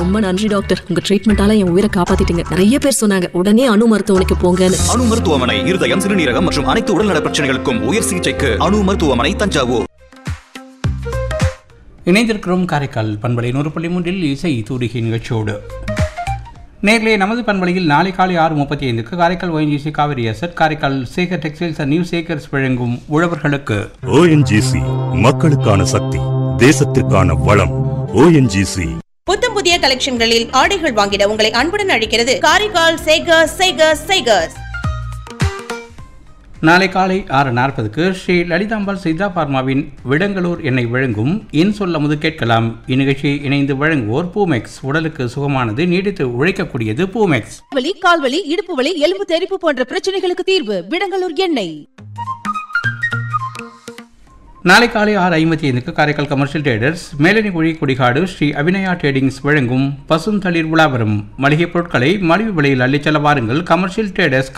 ரொம்ப நன்றி டாக்டர் உங்க ட்ரீட்மெண்டால என் உயிரை காப்பாத்திட்டீங்க நிறைய பேர் சொன்னாங்க உடனே அணு மருத்துவமனைக்கு போங்கன்னு அணு மருத்துவமனை இருதயம் சிறுநீரகம் மற்றும் அனைத்து உடல்நல பிரச்சனைகளுக்கும் உயர் சிகிச்சைக்கு அணு மருத்துவமனை தஞ்சாவூர் இணைந்திருக்கிறோம் காரைக்கால் பண்பலை நூறு புள்ளி மூன்றில் இசை தூரிகை நிகழ்ச்சியோடு நேர்களே நமது பண்பலையில் நாளை காலை ஆறு முப்பத்தி ஐந்துக்கு Karaikal ONGC Cauvery asset Karaikal Sekar textiles and new Sekars வழங்கும் உழவர்களுக்கு ஓஎன்ஜிசி மக்களுக்கான சக்தி தேசத்திற்கான வளம் ஓஎன்ஜிசி புத்தம் புதிய கலெக்ஷன்களில் ஆடைகள் வாங்கிட உங்களை அன்புடன் அழைக்கிறது காரைக்கால் சேகர்ஸ் சேகர்ஸ் சேகர்ஸ் நாளை காலை ஆறு நாற்பதுக்கு ஸ்ரீ லலிதாம்பாள் சித்தா பார்மாவின் விடங்களூர் எண்ணெய் வழங்கும் இன் சொல்லமுது கேட்கலாம் இந்நிகழ்ச்சியை இணைந்து வழங்குவோர் பூமெக்ஸ் உடலுக்கு சுகமானது நீடித்து உழைக்கக்கூடியது பூமெக்ஸ் வலி கால்வலி இடுப்பு வலி எலும்பு தெறிப்பு போன்ற பிரச்சனைகளுக்கு தீர்வு விடங்கலூர் எண்ணெய் நாளை காலை ஆறு ஐம்பத்தி ஐந்துக்கு Karaikal commercial traders Melanikuzhi Kudikadu Shri Abhinaya tradings வழங்கும் பசுந்தளிர் உலாவரம் மளிகைப் பொருட்களை மலிவு விலையில் அள்ளிச் செல்ல வாருங்கள் கமர்ஷியல் ட்ரேடர்ஸ்